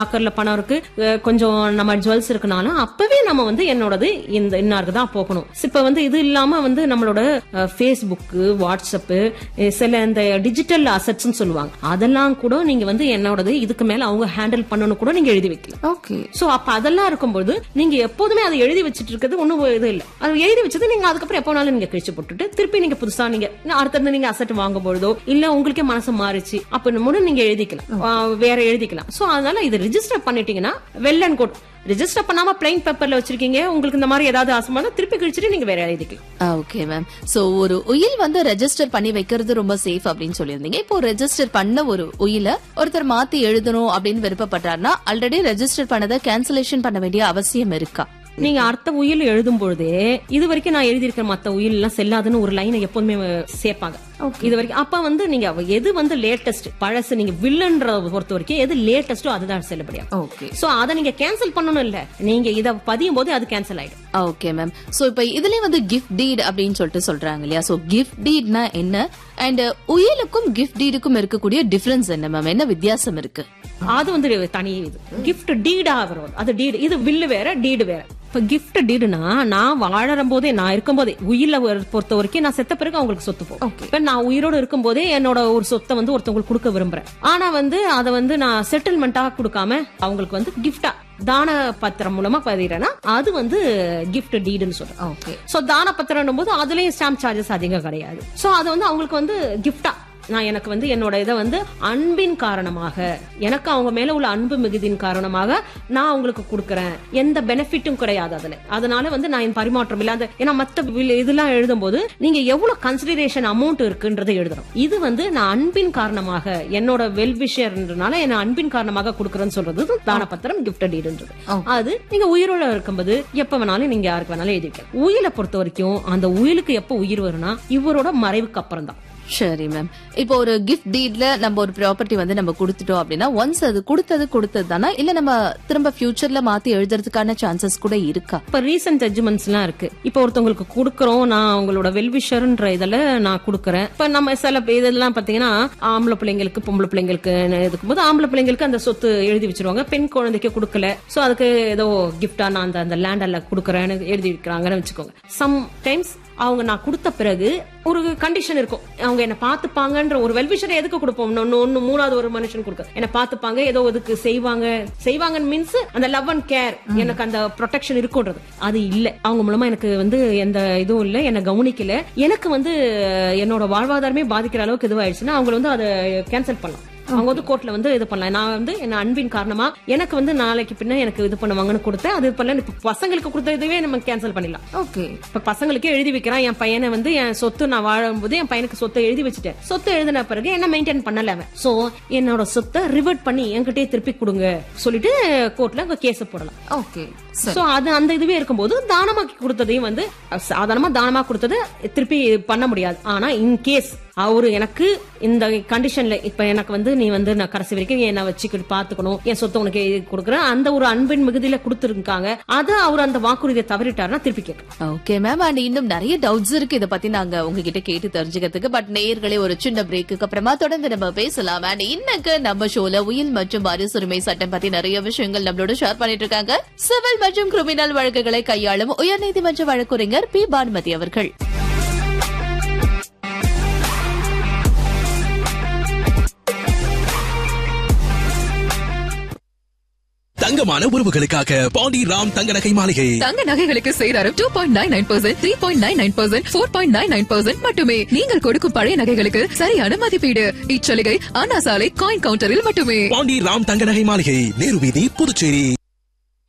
லாக்கர்ல பணம் இருக்கு அஹ் கொஞ்சம் நம்ம ஜுவல்ஸ் இருக்குனாலும் அப்பவே நம்ம வந்து என்னோடது இந்த இன்னாருக்கு தான் போகணும் இப்ப வந்து இது இல்லாம வந்து நம்மளோட ஃபேஸ்புக் வாட்ஸ்அப் சில இந்த டிஜிட்டல் அசட்ஸ் சொல்லுவாங்க அதெல்லாம் கூட நீங்க வந்து என்னோடது இதுக்கு மேல அவங்க ஹேண்டில் பண்ணணும் கூட நீங்க எழுதி வைக்கலாம் ஓகே சோ அப்ப அதெல்லாம் இருக்கும்போது நீங்க எப்போதுமே அதை எழுதி வச்சிட்டு இருக்கிறது ஒண்ணும் இது இல்ல அது எழுதி வச்சது நீங்க அதுக்கப்புறம் எப்போனாலும் நீங்க கிழிச்சு போட்டுட்டு திருப்பி நீங்க புதுசா நீங்க அடுத்தது நீங்க அசட் வாங்கும் பொழுதோ இல்ல உங்களுக்கே மனசு மாறிச்சு அப்படின்னு கூட நீங்க எழுதிக்கலாம் ஆ, வேற எழுதிக்கலாம் சோ அதனால இது ரிஜிஸ்டர் பண்ணிட்டீங்கன்னா வெல் அண்ட் குட் ரிஜிஸ்டர் பண்ணாம பிளைன் பேப்பர்ல வச்சிருக்கீங்க உங்களுக்கு இந்த மாதிரி ஏதாவது ஆசைமான திருப்பி கிழிச்சிட்டு நீங்க வேற எழுதிக்கலாம் ஓகே மேம் சோ ஒரு உயில் வந்து ரெஜிஸ்டர் பண்ணி வைக்கிறது ரொம்ப சேஃப் அப்படின்னு சொல்லியிருந்தீங்க இப்போ ரெஜிஸ்டர் பண்ண ஒரு உயில ஒருத்தர் மாத்தி எழுதணும் அப்படின்னு விருப்பப்படுறாருன்னா ஆல்ரெடி ரெஜிஸ்டர் பண்ணதை கேன்சலேஷன் பண்ண வேண்டிய அவசியம் இருக்கா நீங்க அடுத்த உயில் எழுதும் பொழுதே இது வரைக்கும் நான் எழுதியிருக்கிற மத்த உயில் எல்லாம் செல்லாதுன்னு ஒரு லைனை எப்போதுமே சேர்ப்பாங்க இது வரைக்கும் அப்ப வந்து நீங்க எது வந்து லேட்டஸ்ட் பழசு நீங்க வில்லன்ற பொறுத்த வரைக்கும் எது லேட்டஸ்டோ அதுதான் செல்லுபடியாகும் ஓகே சோ அத நீங்க கேன்சல் பண்ணணும் இல்ல நீங்க இத பதியும் போது அது கேன்சல் ஆயிடும் ஓகே மேம் சோ இப்போ இதுலயே வந்து கிஃப்ட் டீட் அப்படின்னு சொல்லிட்டு சொல்றாங்க இல்லையா சோ கிஃப்ட் டீட்னா என்ன அண்ட் உயிலுக்கும் கிஃப்ட் டீடுக்கும் இருக்கக்கூடிய டிஃபரன்ஸ் என்ன மேம் என்ன வித்தியாசம் இருக்கு அது வந்து தனி இது கிஃப்ட் டீடா வரும் அது டீடு இது வில்லு வேற டீடு வேற இப்ப கிஃப்ட் டீடுனா நான் வாழற போதே நான் இருக்கும் போதே உயில பொறுத்த வரைக்கும் நான் செத்த பிறகு அவங்களுக்கு சொத்து போகும் இப்ப நான் உயிரோட இருக்கும் போதே என்னோட ஒரு சொத்தை வந்து ஒருத்தவங்களுக்கு கொடுக்க விரும்புறேன் ஆனா வந்து அதை வந்து நான் செட்டில்மெண்டா கொடுக்காம அவங்களுக்கு வந்து கிஃப்டா தான பத்திரம் மூலமா பதிறேன்னா அது வந்து கிஃப்ட் டீடுன்னு சொல்றேன் ஓகே சோ தான பத்திரம் போது அதுலயும் ஸ்டாம்ப் சார்ஜஸ் அதிகம் கிடையாது சோ அது வந்து அவங்களுக்கு வந்து கிஃப்டா நான் எனக்கு வந்து என்னோட இதை வந்து அன்பின் காரணமாக எனக்கு அவங்க மேல உள்ள அன்பு மிகுதியின் காரணமாக நான் அவங்களுக்கு கொடுக்கறேன் எந்த பெனிஃபிட்டும் கிடையாது அதுல அதனால வந்து நான் என் பரிமாற்றம் இல்லாத ஏன்னா மத்த வில் இதெல்லாம் எழுதும்போது நீங்க எவ்வளவு கன்சிடரேஷன் அமௌண்ட் இருக்குன்றதை எழுதுறோம் இது வந்து நான் அன்பின் காரணமாக என்னோட வெல்விஷர்ன்றனால என்ன அன்பின் காரணமாக கொடுக்கறேன்னு சொல்றது தானபத்திரம் கிஃப்ட் டீடுன்றது அது நீங்க உயிரோட இருக்கும்போது எப்ப வேணாலும் நீங்க யாருக்கு வேணாலும் எழுதி வைக்கலாம் உயிரை பொறுத்த வரைக்கும் அந்த உயிலுக்கு எப்ப உயிர் வரும்னா இவரோட மறைவுக்கு அப்புறம் தான் சரி மேம் இப்போ ஒரு கிஃப்ட் டீட்ல நம்ம ஒரு ப்ராப்பர்ட்டி வந்து நம்ம கொடுத்துட்டோம் அப்படின்னா ஒன்ஸ் அது கொடுத்தது கொடுத்தது தானா இல்ல நம்ம திரும்ப ஃபியூச்சர்ல மாத்தி எழுதுறதுக்கான சான்சஸ் கூட இருக்கா இப்ப ரீசன்ட் ஜட்ஜ்மெண்ட்ஸ் எல்லாம் இருக்கு இப்ப ஒருத்தவங்களுக்கு கொடுக்கறோம் நான் அவங்களோட வெல்விஷர்ன்ற இதுல நான் கொடுக்கறேன் இப்ப நம்ம சில இதெல்லாம் பாத்தீங்கன்னா ஆம்பளை பிள்ளைங்களுக்கு பொம்பளை பிள்ளைங்களுக்கு இருக்கும் போது ஆம்பளை பிள்ளைங்களுக்கு அந்த சொத்து எழுதி வச்சிருவாங்க பெண் குழந்தைக்கு கொடுக்கல சோ அதுக்கு ஏதோ கிஃப்டா நான் அந்த அந்த லேண்டர்ல கொடுக்கறேன்னு எழுதி வைக்கிறாங்கன்னு வச்சுக்கோங்க சம் டைம்ஸ் அவங்க நான் கொடுத்த பிறகு ஒரு கண்டிஷன் இருக்கும் அவங்க என்ன பாத்துப்பாங்கன்ற ஒரு வெல்விஷரை எதுக்கு கொடுப்போம் இன்னொன்னு ஒன்னு மூணாவது ஒரு மனுஷன் கொடுக்க என்ன பாத்துப்பாங்க ஏதோ இதுக்கு செய்வாங்க செய்வாங்க மீன்ஸ் அந்த லவ் அண்ட் கேர் எனக்கு அந்த ப்ரொடெக்ஷன் இருக்கும்ன்றது அது இல்ல அவங்க மூலமா எனக்கு வந்து எந்த இதுவும் இல்ல என்ன கவனிக்கல எனக்கு வந்து என்னோட வாழ்வாதாரமே பாதிக்கிற அளவுக்கு இதுவாயிடுச்சுன்னா அவங்க வந்து அதை கேன்சல் பண்ணலாம் அவங்க வந்து கோர்ட்ல வந்து இது பண்ணலாம் நான் வந்து என்ன அன்பின் காரணமா எனக்கு வந்து நாளைக்கு பின்ன எனக்கு இது பண்ணுவாங்கன்னு கொடுத்தேன் அது பண்ணல இப்ப பசங்களுக்கு கொடுத்த இதுவே நம்ம கேன்சல் பண்ணிடலாம் ஓகே இப்ப பசங்களுக்கே எழுதி வைக்கிறான் என் பையனை வந்து என் சொத்து நான் வாழும்போது என் பையனுக்கு சொத்தை எழுதி வச்சுட்டேன் சொத்தை எழுதின பிறகு என்ன மெயின்டைன் பண்ணல அவன் சோ என்னோட சொத்தை ரிவர்ட் பண்ணி என்கிட்டயே திருப்பி கொடுங்க சொல்லிட்டு கோர்ட்ல கேஸ் போடலாம் ஓகே சோ அது அந்த இதுவே இருக்கும்போது தானமாக்கி கொடுத்ததையும் வந்து சாதாரணமா தானமா கொடுத்தது திருப்பி பண்ண முடியாது ஆனா இன் கேஸ் அவரு எனக்கு இந்த கண்டிஷன்ல இப்ப எனக்கு வந்து நீ வந்து நான் கடைசி வரைக்கும் என்ன வச்சுக்கிட்டு பாத்துக்கணும் என் சொத்தை உனக்கு எழுதி கொடுக்குறேன் அந்த ஒரு அன்பின் மிகுதியில கொடுத்துருக்காங்க அது அவர் அந்த வாக்குறுதியை தவறிட்டாருன்னா திருப்பி கேட்கணும் ஓகே மேம் அண்ட் இன்னும் நிறைய டவுட்ஸ் இருக்கு இத பத்தி நாங்க உங்ககிட்ட கேட்டு தெரிஞ்சுக்கிறதுக்கு பட் நேயர்களே ஒரு சின்ன பிரேக்கு அப்புறமா தொடர்ந்து நம்ம பேசலாம் அண்ட் இன்னைக்கு நம்ம ஷோல உயில் மற்றும் வாரிசுரிமை சட்டம் பத்தி நிறைய விஷயங்கள் நம்மளோட ஷேர் பண்ணிட்டு இருக்காங்க சிவில் மற்றும் கிரிமினல் வழக்குகளை கையாளும் உயர்நீதிமன்ற வழக்குரைஞர் பி பானுமதி அவர்கள் தங்கமான உறவுகளுக்காக பாண்டி ராம் தங்க நகை மாளிகை தங்க நகைகளுக்கு சேதாரம் two point nine nine percent three point nine nine percent four point nine nine percent மட்டுமே நீங்கள் கொடுக்கும் பழைய நகைகளுக்கு சரியான மதிப்பீடு இச்சலுகை அண்ணா சாலை காயின் கவுண்டரில் மட்டுமே பாண்டி ராம் தங்க நகை மாளிகை நேரு வீதி புதுச்சேரி